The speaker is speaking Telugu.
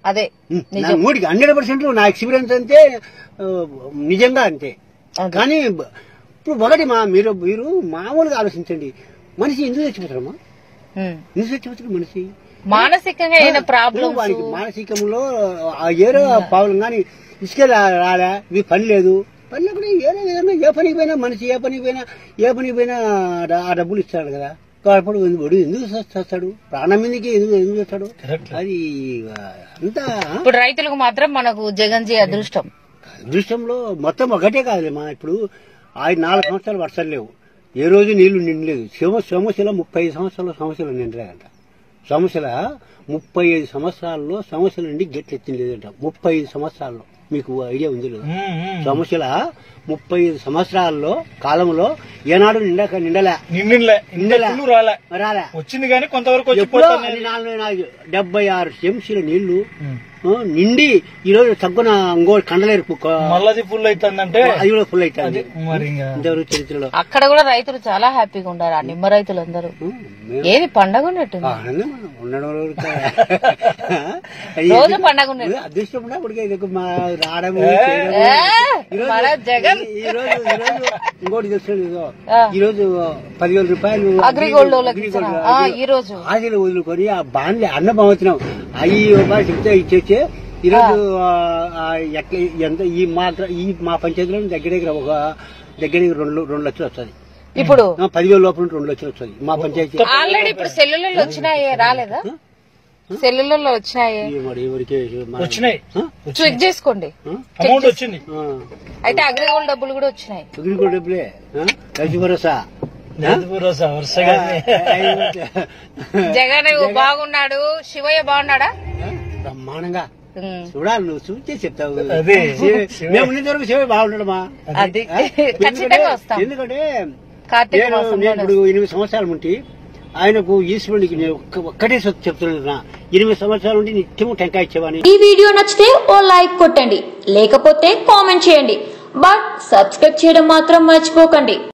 అదే నా మూడికి హండ్రెడ్ పర్సెంట్ నా ఎక్స్పీరియన్స్ అంతే ఆ, నిజంగా అంతే అదే. కానీ బ- ఇప్పుడు ఒకటి మా మీరు మీరు మామూలుగా ఆలోచించండి మనిషి ఎందుకు చచ్చిపోతారమ్మా ఉమ్. ఎందుకు చచ్చిపోతారు మనిషి మానసికంగా ఏదైనా ఇప్పుడు ప్రాబ్లమ్స్ వాడికి మానసికంలో ఆ ఏరో పావులు కానీ ఇసుక రా- రాలే ఇది పని లేదు పని లేకుండా ఏదో విధంగా ఏ పనికి పోయినా మనిషి ఏ పనికి పోయినా ఏ పనికి పోయినా డ- ఆ డబ్బులు ఇస్తాడు కదా కాబట్టి వాడు ఎందుకు చేస్తాడు ప్రాణం మీదకి ఎందుకు ఎందుకు చేస్తాడు Correct. అది ఆ, అంతా ఇప్పుడు రైతులకు మాత్రం మనకు జగన్ జీ అదృష్టం అదృష్టంలో మొత్తం ఒకటే కాదులేమా ఇప్పుడు ఆ నాలుగు సంవత్సరాలు వర్షాలు లేవు ఏ రోజు నీళ్లు నిండలేదు సమ సమస్యలో ముప్పై ఐదు సంవత్సరాలు సమస్యలు నిండలేదంట సమస్యల ముప్పై ఐదు సంవత్సరాల్లో సమస్యల నుండి గెట్లు ఎత్తిన లేదంట ముప్పై ఐదు సంవత్సరాల్లో మీకు ఐడియా ఉంది లేదు ఉమ్, ఉమ్. సమస్యల ముప్పై ఐదు సంవత్సరాల్లో కాలంలో ఏనాడు నిండక నిండలే నిండిలే నిండలే. నిండలే రాలే రాలే వచ్చింది కానీ కొంతవరకు ఎప్పుడో వచ్చిపోతానే అది నాలుగు నాలుగు డెబ్బై ఆరు టీఎంసీల నీళ్లు ఉమ్. ఆ, నిండి ఈ రోజు తగ్గున ఇంకో కండలేరు మళ్ళది ఫుల్ అవుతుందంటే అది కూడా ఫుల్ అవుతుంది మరి ఇంకా ఇంతవరకు చరిత్రలో అక్కడ కూడా రైతులు చాలా హ్యాపీగా ఉన్నారు ఆ నిమ్మ రైతులు అందరూ ఉమ్, మేము ఏది పండగ ఉన్నట్టుంది ఆనందం మనం ఉండడం వరకు రోజు పండగ ఉన్నట్టు అదృష్టం ఉన్నా కొడుకు ఇది మా రావడము ఏ? చేయడము. ఏ, ఈరోజు- మన జగన్. ఈ- ఈ రోజు ఈ రోజు ఇంకోటి తెలుసు ఇదో. ఆ. ఈ రోజు పదివేల రూపాయలు అగ్రిగోల్డ్ వాళ్ళకి అగ్రిగోల్డ్ ఇచ్చారా? ఆ, ఈ రోజు. ఆశలు వదులుకొని ఆ బాండ్లే అన్న బాగుతున్నాం అవి రూపాయలు చెప్తే ఇచ్చేస్తే ఈ రోజు ఆ, ఆ, ఎట్లా ఎంత ఈ మా ఈ మా పంచాయతీలో దగ్గర దగ్గర ఒక దగ్గర దగ్గర రెండు రెండు లక్షలు వస్తుంది ఇప్పుడు ఆ, పదివేల లోపల నుండి రెండు లక్షలు వస్తుంది మా పంచాయతీ ఆల్రెడీ ఇప్పుడు సెల్లులలో వచ్చినాయే రాలేదా సెల్లులలో వచ్చినాయే ఈ మరి ఎవరికి మన- వచ్చినాయి ఆ? చెక్ చేసుకోండి ఆ? అమౌంట్ వచ్చింది ఆ. అయితే అగ్రిగోల్డ్ డబ్బులు కూడా వచ్చినాయి అగ్రిగోల్డ్ డబ్బులే ఆ? రైతు భరోసా లేదు భరోసా వరుసగా జగన్ బాగున్నాడు శివయ్య బాగున్నాడా బ్రహ్మాండంగా ఉమ్. చూడాలి నువ్వు చూస్తే చెప్తావు అదే. శివ- మేము ఉన్న వరకు శివ బాగుండడమా అది ఆ? ఖచ్చితంగా వస్తాం ఎందుకంటే కార్తీక నేను మాసంలో నేను ఇప్పుడు ఎనిమిది సంవత్సరాలు ఉంటే ఆయనకు ఈశ్వరుడికి నేను ఒక్క- ఒక్కటే సొత్తు చెప్తున్నా ఎనిమిది సంవత్సరాల నుండి నిత్యము టెంకాయ ఇచ్చేవాని ఈ వీడియో నచ్చితే ఓ లైక్ కొట్టండి లేకపోతే కామెంట్ చేయండి బట్ సబ్స్క్రైబ్ చేయడం మాత్రం మర్చిపోకండి